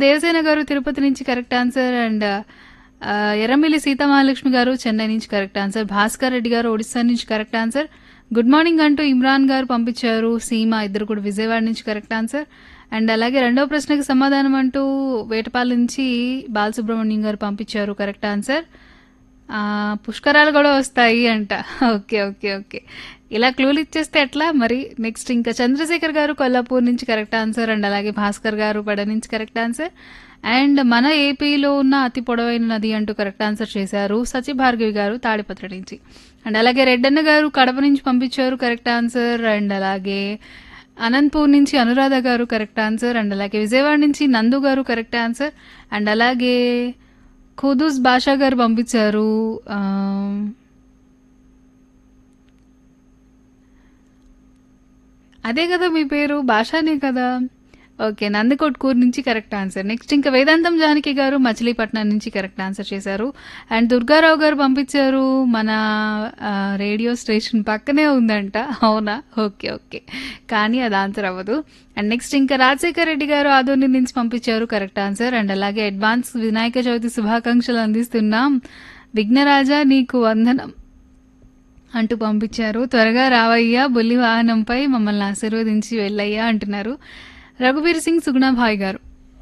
దేవసేన గారు తిరుపతి నుంచి correct answer and ఆ, ఎర్రమిల్లి సీతామహాలక్ష్మి గారు చెన్నై నుంచి కరెక్ట్ ఆన్సర్ భాస్కర్ రెడ్డి గారు ఒడిశా నుంచి కరెక్ట్ ఆన్సర్ గుడ్ మార్నింగ్ అంటూ ఇమ్రాన్ గారు పంపించారు సీమ ఇద్దరు కూడా విజయవాడ నుంచి కరెక్ట్ ఆన్సర్ అండ్ అలాగే రెండవ ప్రశ్నకి సమాధానం అంటూ వేటపాల నుంచి బాలసుబ్రహ్మణ్యం గారు పంపించారు కరెక్ట్ ఆన్సర్ ఆ, పుష్కరాలు కూడా వస్తాయి అంట ఓకే ఓకే ఓకే ఇలా క్లూలు ఇచ్చేస్తే ఎట్లా మరి నెక్స్ట్ ఇంకా చంద్రశేఖర్ గారు కొల్లాపూర్ నుంచి కరెక్ట్ ఆన్సర్ అండ్ అలాగే భాస్కర్ గారు పడ నుంచి కరెక్ట్ ఆన్సర్ అండ్ మన ఏపీలో ఉన్న అతి పొడవైన నది అంటూ కరెక్ట్ ఆన్సర్ చేశారు సచి భార్గవి గారు తాడిపత్రి నుంచి అండ్ అలాగే రెడ్డన్న గారు కడప నుంచి పంపించారు కరెక్ట్ ఆన్సర్ అండ్ అలాగే అనంతపూర్ నుంచి అనురాధ గారు కరెక్ట్ ఆన్సర్ అండ్ అలాగే విజయవాడ నుంచి నందు గారు కరెక్ట్ ఆన్సర్ అండ్ అలాగే ఖుదూస్ బాషా గారు పంపించారు ఆ, అదే కదా మీ పేరు భాషానే కదా ఓకే నందికొట్కూరు నుంచి కరెక్ట్ ఆన్సర్ నెక్స్ట్ ఇంకా వేదాంతం జానకి గారు మచిలీపట్నం నుంచి కరెక్ట్ ఆన్సర్ చేశారు అండ్ దుర్గారావు గారు పంపించారు మన ఆ, రేడియో స్టేషన్ పక్కనే ఉందంట అవునా ఓకే ఓకే కానీ అది ఆన్సర్ అవ్వదు అండ్ నెక్స్ట్ ఇంకా రాజశేఖర్ రెడ్డి గారు ఆదోని నుంచి పంపించారు కరెక్ట్ ఆన్సర్ అండ్ అలాగే అడ్వాన్స్ వినాయక చవితి శుభాకాంక్షలు అందిస్తున్నాం విఘ్నరాజా నీకు వందనం అంటూ పంపించారు త్వరగా రావయ్యా బుల్లి వాహనంపై మమ్మల్ని ఆశీర్వదించి వెళ్ళయ్యా అంటున్నారు రఘువీర్ సింగ్ సుగుణాభాయ్ గారు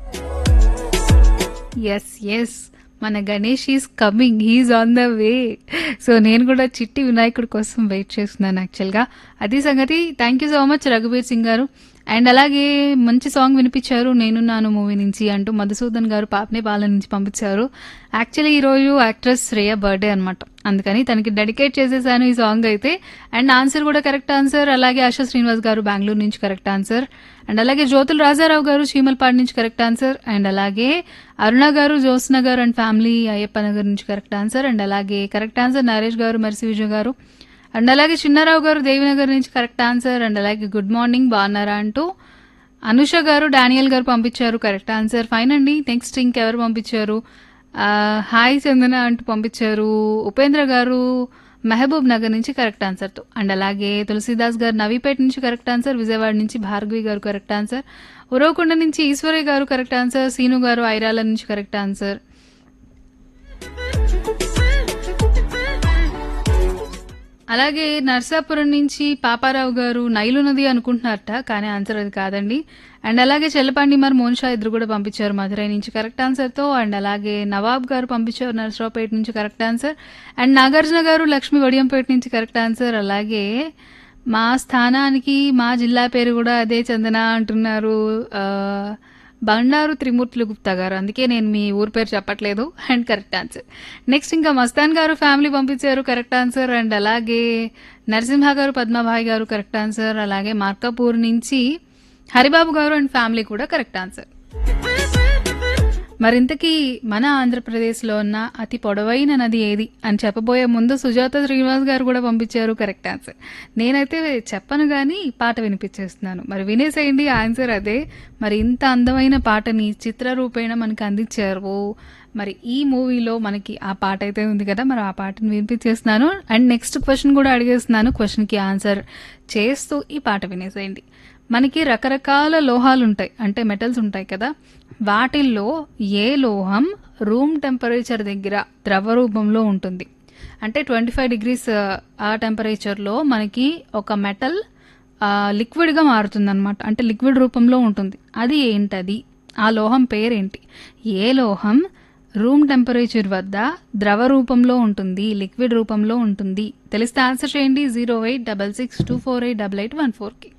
ఎస్ ఎస్ మన Ganesh is coming he is on the way so నేను కూడా చిట్టి వినాయకుడి కోసం వెయిట్ చేస్తున్నాను యాక్చువల్గా అది సంగతి థ్యాంక్ యూ సో మచ్ రఘువీర్ సింగ్ గారు అండ్ అలాగే మంచి సాంగ్ వినిపించారు నేను నాను మూవీ నుంచి అంటూ మధుసూదన్ గారు పాపనే బాల నుంచి పంపించారు యాక్చువల్లీ ఈరోజు యాక్ట్రెస్ శ్రేయ బర్త్డే అనమాట అందుకని తనకి డెడికేట్ చేసేసాను ఈ సాంగ్ అయితే అండ్ ఆన్సర్ కూడా కరెక్ట్ ఆన్సర్ అలాగే ఆశా శ్రీనివాస్ గారు బెంగళూరు నుంచి కరెక్ట్ ఆన్సర్ అండ్ అలాగే జ్యోతుల రాజారావు గారు చీమలపాడు నుంచి కరెక్ట్ ఆన్సర్ అండ్ అలాగే అరుణ గారు జ్యోత్స్న గారు అండ్ ఫ్యామిలీ అయ్యప్ప నగర్ నుంచి కరెక్ట్ ఆన్సర్ అండ్ అలాగే కరెక్ట్ ఆన్సర్ నరేష్ గారు మర్సి విజయ్ గారు అండ్ అలాగే చిన్నారావు గారు దేవినగర్ నుంచి కరెక్ట్ ఆన్సర్ అండ్ అలాగే గుడ్ మార్నింగ్ బాగున్నారా అంటూ అనుష గారు డానియల్ గారు పంపించారు కరెక్ట్ ఆన్సర్ ఫైన్ అండి నెక్స్ట్ ఇంకెవరు పంపించారు ఆ, హాయ్ చందన అంటూ పంపించారు ఉపేంద్ర గారు మహబూబ్ నగర్ నుంచి కరెక్ట్ ఆన్సర్తో అండ్ అలాగే తులసీదాస్ గారు నవీపేట నుంచి కరెక్ట్ ఆన్సర్ విజయవాడ నుంచి భార్గవి గారు కరెక్ట్ ఆన్సర్ ఉరవకొండ నుంచి ఈశ్వరి గారు కరెక్ట్ ఆన్సర్ సీను గారు ఐరాల నుంచి కరెక్ట్ ఆన్సర్ అలాగే నర్సాపురం నుంచి పాపారావు గారు నైలు నది అనుకుంటున్నారట కానీ ఆన్సర్ అది కాదండి అండ్ అలాగే చెల్లపాండి మరి మోన్షా ఇద్దరు కూడా పంపించారు మధురై నుంచి కరెక్ట్ ఆన్సర్తో అండ్ అలాగే నవాబ్ గారు పంపించారు నర్సరావుపేట నుంచి కరెక్ట్ ఆన్సర్ అండ్ నాగార్జున గారు లక్ష్మి వడియంపేట నుంచి కరెక్ట్ ఆన్సర్ అలాగే మా స్థానానికి మా జిల్లా పేరు కూడా అదే చందన అంటున్నారు ఆ, బండారు త్రిమూర్తులు గుప్తా గారు అందుకే నేను మీ ఊరి పేరు చెప్పట్లేదు అండ్ కరెక్ట్ ఆన్సర్ నెక్స్ట్ ఇంకా మస్తాన్ గారు ఫ్యామిలీ పంపించారు కరెక్ట్ ఆన్సర్ అండ్ అలాగే నరసింహ గారు పద్మాభాయ్ గారు కరెక్ట్ ఆన్సర్ అలాగే మార్కాపూర్ నుంచి హరిబాబు గారు అండ్ ఫ్యామిలీ కూడా కరెక్ట్ ఆన్సర్ మరింతకీ మన ఆంధ్రప్రదేశ్లో ఉన్న అతి పొడవైన నది ఏది అని చెప్పబోయే ముందు సుజాత శ్రీనివాస్ గారు కూడా పంపించారు కరెక్ట్ ఆన్సర్ నేనైతే చెప్పను కానీ పాట వినిపించేస్తున్నాను మరి వినేసేయండి ఆన్సర్ అదే మరి ఇంత అందమైన పాటని చిత్రరూపేణ మనకి అందించారు మరి ఈ మూవీలో మనకి ఆ పాట అయితే ఉంది కదా మరి ఆ పాటను వినిపించేస్తున్నాను అండ్ నెక్స్ట్ క్వశ్చన్ కూడా అడిగేస్తున్నాను క్వశ్చన్కి ఆన్సర్ చేస్తూ ఈ పాట వినేసేయండి మనకి రకరకాల లోహాలు ఉంటాయి అంటే మెటల్స్ ఉంటాయి కదా వాటిల్లో ఏ లోహం రూమ్ టెంపరేచర్ దగ్గర ద్రవ రూపంలో ఉంటుంది అంటే ట్వంటీ ఫైవ్ డిగ్రీస్ ఆ టెంపరేచర్లో మనకి ఒక మెటల్ లిక్విడ్గా మారుతుందన్నమాట అంటే లిక్విడ్ రూపంలో ఉంటుంది అది ఏంటది ఆ లోహం పేరేంటి ఏ లోహం రూమ్ టెంపరేచర్ వద్ద ద్రవ రూపంలో ఉంటుంది లిక్విడ్ రూపంలో ఉంటుంది తెలిస్తే ఆన్సర్ చేయండి zero eight double six two four eight double eight one ఫోర్కి